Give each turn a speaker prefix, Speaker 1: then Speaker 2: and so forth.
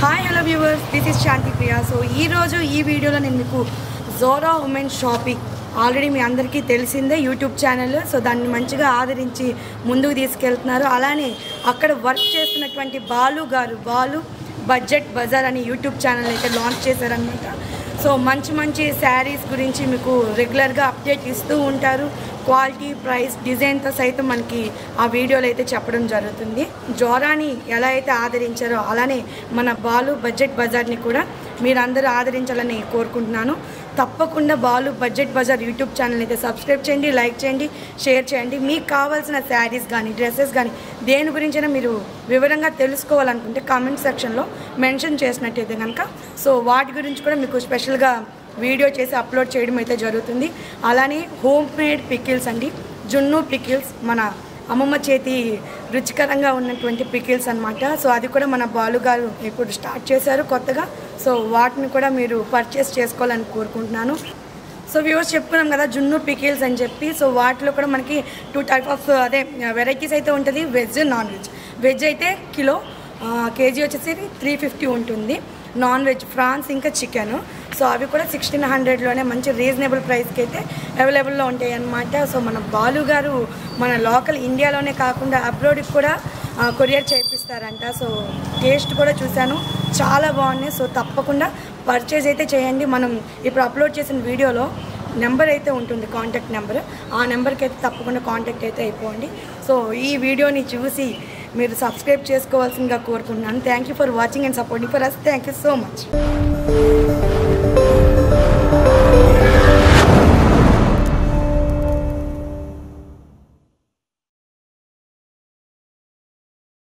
Speaker 1: hi hello viewers this is Shanti Priya so ఈరోజు ఈ వీడియోలో నేను మీకు జోరా ఉమెన్ షాపింగ్ ఆల్రెడీ మీ అందరికీ తెలిసిందే యూట్యూబ్ ఛానల్ సో దాన్ని మంచిగా ఆదరించి ముందుకు తీసుకెళ్తున్నారు అలానే అక్కడ వర్క్ చేస్తున్నటువంటి బాలు గారు బాలు బడ్జెట్ బజార్ అని యూట్యూబ్ ఛానల్ అయితే లాంచ్ చేశారనమాట సో మంచి మంచి శారీస్ గురించి మీకు రెగ్యులర్గా అప్డేట్ ఇస్తూ ఉంటారు క్వాలిటీ ప్రైస్ డిజైన్తో సైతం మనకి ఆ వీడియోలో అయితే చెప్పడం జరుగుతుంది జోరాని ఎలా అయితే ఆదరించారో అలానే మన బాలు బడ్జెట్ బజార్ని కూడా మీరందరూ ఆదరించాలని కోరుకుంటున్నాను తప్పకుండా Balu budget bazaar YouTube channel అయితే సబ్స్క్రైబ్ చేయండి లైక్ చేయండి షేర్ చేయండి మీకు కావాల్సిన శారీస్ కానీ డ్రెస్సెస్ కానీ దేని గురించైనా మీరు వివరంగా తెలుసుకోవాలనుకుంటే కామెంట్ సెక్షన్లో మెన్షన్ చేసినట్టయితే కనుక సో వాటి గురించి కూడా మీకు స్పెషల్గా వీడియో చేసి అప్లోడ్ చేయడం అయితే జరుగుతుంది అలానే హోమ్ మేడ్ పికిల్స్ అండి జున్ను పికిల్స్ మన అమ్మమ్మ చేతి రుచికరంగా ఉన్నటువంటి పికిల్స్ అన్నమాట సో అది కూడా మన బాలు గారు ఇప్పుడు స్టార్ట్ చేశారు కొత్తగా సో వాటిని కూడా మీరు పర్చేస్ చేసుకోవాలని కోరుకుంటున్నాను సో వ్యూవర్స్ చెప్పుకున్నాం కదా జున్ను పికిల్స్ అని చెప్పి సో వాటిలో కూడా మనకి టూ టైప్ ఆఫ్ అదే వెరైటీస్ అయితే ఉంటుంది వెజ్ నాన్ వెజ్ వెజ్ అయితే కిలో ఆ, కేజీ వచ్చేసి త్రీ ఫిఫ్టీ ఉంటుంది నాన్ వెజ్ ఫ్రాన్స్ ఇంకా చికెన్ సో అవి కూడా సిక్స్టీన్ హండ్రెడ్లోనే మంచి రీజనబుల్ ప్రైస్కి అయితే అవైలబుల్లో ఉంటాయి అన్నమాట సో మన బాలు గారు మన లోకల్ ఇండియాలోనే కాకుండా అబ్రాడ్కి కూడా ఆ, కొరియర్ చేపిస్తారంట సో టేస్ట్ కూడా చూశాను చాలా బాగున్నాయి సో తప్పకుండా పర్చేజ్ అయితే చేయండి మనం ఇప్పుడు అప్లోడ్ చేసిన వీడియోలో నెంబర్ అయితే ఉంటుంది కాంటాక్ట్ నెంబర్ ఆ నెంబర్కి అయితే తప్పకుండా కాంటాక్ట్ అయితే అయిపోండి సో ఈ వీడియోని చూసి మీరు సబ్స్క్రైబ్ చేసుకోవాల్సిందిగా కోరుకుంటున్నాను thank you for watching and supporting for us thank you so much